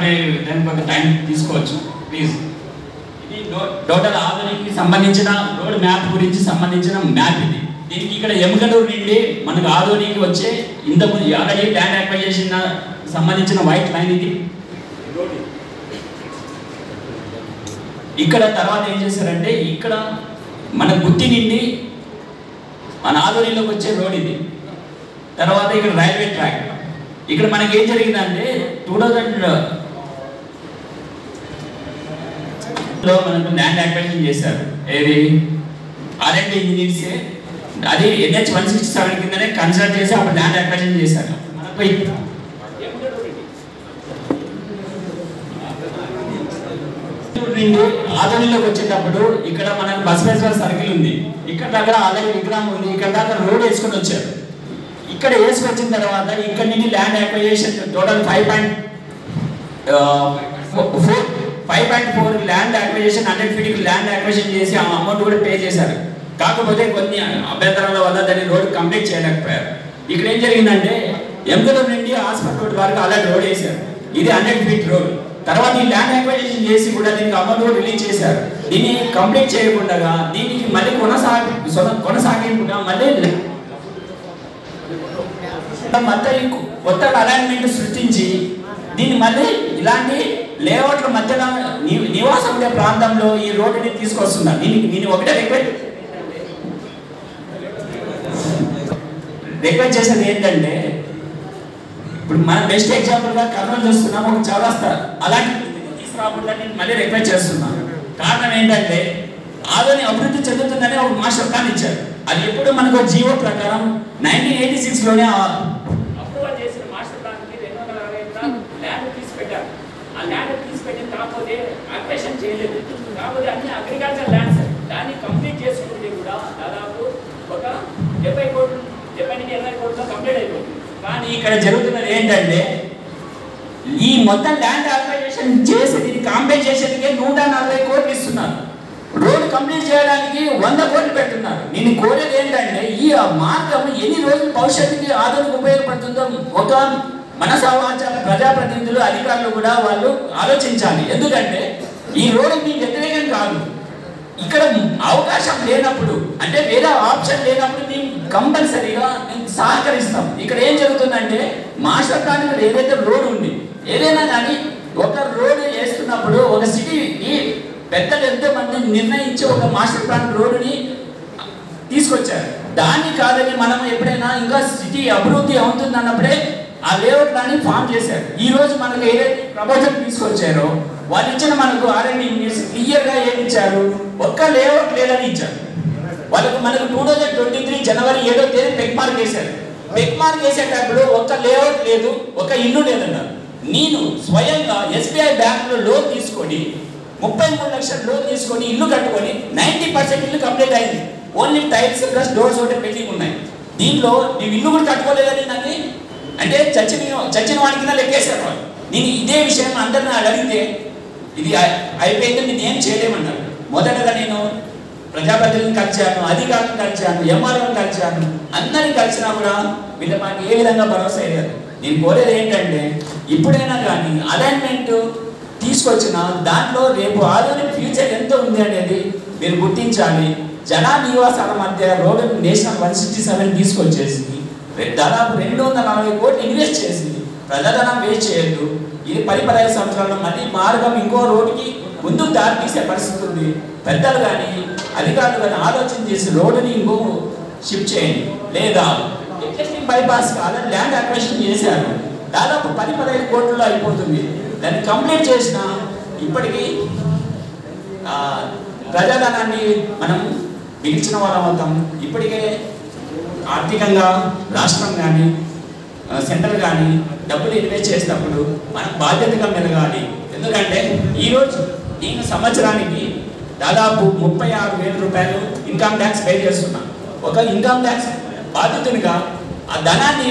చెప్పే దానికి కొంత టైం తీసుకోవచ్చు ప్లీజ్ ఇది టో- టోటల్ ఆధునికి సంబంధించిన రోడ్ మ్యాప్ గురించి సంబంధించిన మ్యాప్ ఇది దీనికి ఇక్కడ ఎముకలూరు నుండి మనకు ఆధునికి వచ్చే ఇంతకుముందు ఆల్రెడీ ల్యాండ్ అక్వైజేషన్ సంబంధించిన వైట్ లైన్ ఇది ఇక్కడ తర్వాత ఏం చేశారంటే ఇక్కడ మన గుత్తి నుండి మన ఆధునిలోకి వచ్చే రోడ్ ఇది తర్వాత ఇక్కడ రైల్వే ట్రాక్ ఇక్కడ మనకి ఏం జరిగిందంటే టూ థౌజండ్ లో మనకు ల్యాండ్ అక్వైజిషన్ చేశారు ఏది ఆర్ఎండ్ ఇంజనీర్స్ అది ఎన్హెచ్ వన్ సిక్స్టీ సెవెన్ కిందనే కన్సిడర్ చేసి అప్పుడు ల్యాండ్ అక్వైజిషన్ చేశారు మనకు నుండి ఆదోనిలోకి వచ్చేటప్పుడు ఇక్కడ మనకు బసవేశ్వర సర్కిల్ ఉంది ఇక్కడ దగ్గర ఆల్రెడీ విగ్రహం ఉంది ఇక్కడ దాకా రోడ్ వేసుకొని వచ్చారు ఇక్కడ వేసుకొచ్చిన తర్వాత ఇక్కడ నుండి land acquisition total five point four five point four land acquisition hundred feet land acquisition చేసి ఆ అమౌంట్ కూడా పే చేశారు కాకపోతే కొన్ని అభ్యంతరాల వల్ల దాన్ని రోడ్ కంప్లీట్ చేయలేకపోయారు ఇక్కడ ఏం జరిగిందంటే ఎంగలూరు నుండి హాస్పిటల్ రోడ్ వరకు అలాంటి రోడ్ వేశారు ఇది హండ్రెడ్ ఫీట్ రోడ్ తర్వాత ఈ ల్యాండ్ అక్వైజేషన్ చేసి కూడా దీనికి అమౌంట్ కూడా రిలీజ్ చేశారు దీన్ని కంప్లీట్ చేయకుండా దీనికి మళ్ళీ కొనసాగి కొనసాగింపుగా మళ్ళీ మళ్ళీ కొత్త అలైన్మెంట్ సృష్టించి దీన్ని మళ్ళీ ఇలాంటి లేఅవుట్ల మధ్యన ని- నివాసం ఉండే ప్రాంతంలో ఈ రోడ్డుని తీసుకొస్తున్నారు దీనికి నేను ఒకటే రిక్వెస్ట్ రిక్వెస్ట్ చేసేది ఏంటంటే ఇప్పుడు మనం బెస్ట్ ఎగ్జాంపుల్ గా కర్నూలు చూస్తున్నాం ఒక చౌరస్తా అలాంటి తీసుకురాకుండా నేను మళ్ళీ రిక్వెస్ట్ చేస్తున్నాను కారణం ఏంటంటే ఆదోని అభివృద్ధి చెందుతుందని ఒక మాస్టర్ ప్లాన్ ఇచ్చారు అది ఎప్పుడు మనకు జీవో ప్రకారం నైన్టీన్ ఎయిటీ సిక్స్ లోనే అప్రూవల్ చేసిన మాస్టర్ ప్లాన్ కి రెండు వందల అరవై ఎకరాలు ల్యాండ్ తీసి పెట్టారు ఆ ల్యాండ్ తీసి పెట్టిన కాకపోతే అక్వేషన్ చేయలేదు కాకపోతే అన్ని అగ్రికల్చర్ ల్యాండ్స్ దాన్ని కంప్లీట్ చేసుకుంటే కూడా దాదాపు ఒక డెబ్బై కోట్లు డెబ్బై నుంచి ఎనభై కోట్లు కంప్లీట్ అయిపోతుంది కానీ ఇక్కడ జరుగుతున్నది ఏంటంటే ఈ మొత్తం ల్యాండ్ అక్వైజేషన్ చేసి దీన్ని కాంపేట్ చేసేందుకే నూట నలభై కోట్లు ఇస్తున్నారు రోడ్ కంప్లీట్ చేయడానికి వంద కోట్లు పెట్టున్నారు నేను కోరేది ఏంటంటే ఈ మార్గం ఎన్ని రోజులు భవిష్యత్తుకి ఆధునిక ఉపయోగపడుతుందో ఒక మన సమాచార ప్రజాప్రతినిధులు అధికారులు కూడా వాళ్ళు ఆలోచించాలి ఎందుకంటే ఈ రోడ్డు మీకు వ్యతిరేకం కాదు ఇక్కడ అవకాశం లేనప్పుడు అంటే వేరే ఆప్షన్ లేనప్పుడు మేము కంపల్సరీగా మేము సహకరిస్తాం ఇక్కడ ఏం జరుగుతుందంటే మాస్టర్ ప్లాన్ మీద ఏదైతే రోడ్ ఉంది ఏదైనా కానీ ఒక రోడ్ వేస్తున్నప్పుడు ఒక సిటీకి పెద్దలు ఎంతో మంది నిర్ణయించి ఒక మాస్టర్ ప్లాన్ రోడ్డుని తీసుకొచ్చారు దాన్ని కాదని మనం ఎప్పుడైనా ఇంకా సిటీ అభివృద్ధి అవుతుంది అన్నప్పుడే ఆ లేఅవుట్ ప్లాన్ ఫామ్ చేశారు ఈ రోజు మనకు ఏదైతే ప్రపోజల్ తీసుకొచ్చారో వాళ్ళు ఇచ్చిన మనకు ఆర్ఎండి క్లియర్ గా ఏమి ఇచ్చారు ఒక్క లేఅవుట్ లేదని ఇచ్చారు వాళ్ళకు మనకు టూ థౌజండ్ ట్వంటీ త్రీ జనవరి ఏడో తేదీ పెక్ మార్క్ వేశారు పెక్ మార్క్ వేసేటప్పుడు ఒక్క లేఅవుట్ లేదు ఒక ఇల్లు లేదన్నారు నేను స్వయంగా ఎస్బీఐ బ్యాంకులో లోన్ తీసుకొని ముప్పై మూడు లక్షల లోన్ తీసుకొని ఇల్లు కట్టుకొని నైంటీ పర్సెంట్ ఇల్లు కంప్లీట్ అయింది ఓన్లీ టైల్స్ ప్లస్ డోర్స్ ఒకటి పెండింగ్ ఉన్నాయి దీంట్లో నీవు ఇల్లు కూడా కట్టుకోలేదని నన్ను అంటే చచ్చిన చచ్చిన వాడికి లెక్కేశారు వాళ్ళు నేను ఇదే విషయం అందరిని అడిగితే ఇది అయి- అయిపోయింది నేను ఏం చేయలేమన్నారు మొదటగా నేను ప్రజాప్రతినిధులను కలిశాను అధికారులను కలిశాను ఎంఆర్ఓని కలిశాను అందరిని కలిసినా కూడా వీళ్ళ మాకు ఏ విధంగా భరోసా అయ్యారు నేను కోరేది ఏంటంటే ఇప్పుడైనా కానీ అలైన్మెంట్ తీసుకొచ్చిన దాంట్లో రేపు ఆధునిక ఫ్యూచర్ ఎంత ఉంది అనేది మీరు గుర్తించాలి జనా నివాసాల మధ్య road national one sixty seven తీసుకొచ్చేసి రె- దాదాపు రెండు వందల నలభై కోట్లు ఇన్వెస్ట్ చేసి ప్రజాధనం వేస్ట్ చేయొద్దు ఇది పది పదహైదు సంవత్సరాల్లో మళ్ళీ మార్గం ఇంకో రోడ్డుకి ముందుకు దారి తీసే పరిస్థితి ఉంది పెద్దలు కానీ అధికారులు కానీ ఆలోచన చేసి రోడ్డుని ఇంకో షిఫ్ట్ చేయండి లేదా existing bypass already land acquisition చేశారు దాదాపు పది పదహైదు కోట్లలో అయిపోతుంది దాన్ని కంప్లీట్ చేసిన ఇప్పటికీ ఆ, ప్రజాధనాన్ని మనం మిగిల్చిన వాళ్ళం అవుతాం ఇప్పటికే ఆర్థికంగా రాష్ట్రం కానీ సెంట్రల్ కానీ డబ్బులు ఇన్వెస్ట్ చేసినప్పుడు మనం బాధ్యతగా మెలగాలి ఎందుకంటే ఈరోజు నేను సంవత్సరానికి దాదాపు ముప్పై ఆరు వేల రూపాయలు ఇన్కమ్ ట్యాక్స్ పే చేస్తున్నా ఒక ఇన్కమ్ ట్యాక్స్ బాధ్యతనిగా ఆ ధనాన్ని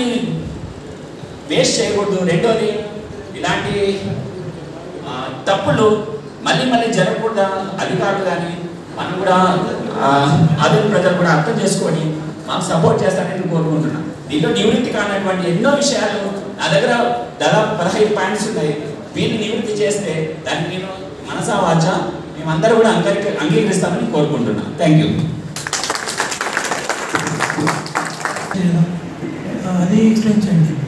వేస్ట్ చేయకూడదు రెండోది ఇలాంటి ఆ, తప్పులు మళ్ళీ మళ్ళీ జరగకుండా అధికారులు కానీ మనం కూడా ఆ, ఆధునిక ప్రజలు కూడా అర్థం చేసుకొని మాకు సపోర్ట్ చేస్తారని కోరుకుంటున్నాను దీంట్లో నివృత్తి కానటువంటి ఎన్నో విషయాలు నా దగ్గర దాదాపు పదహైదు పాయింట్స్ ఉన్నాయి వీళ్ళు నివృత్తి చేస్తే దాన్ని నేను మనసా వాచ మేమందరూ కూడా అంగీకరి అంగీకరిస్తామని కోరుకుంటున్నాను థ్యాంక్ యూ అది ఎక్స్ప్లెయిన్ చేయండి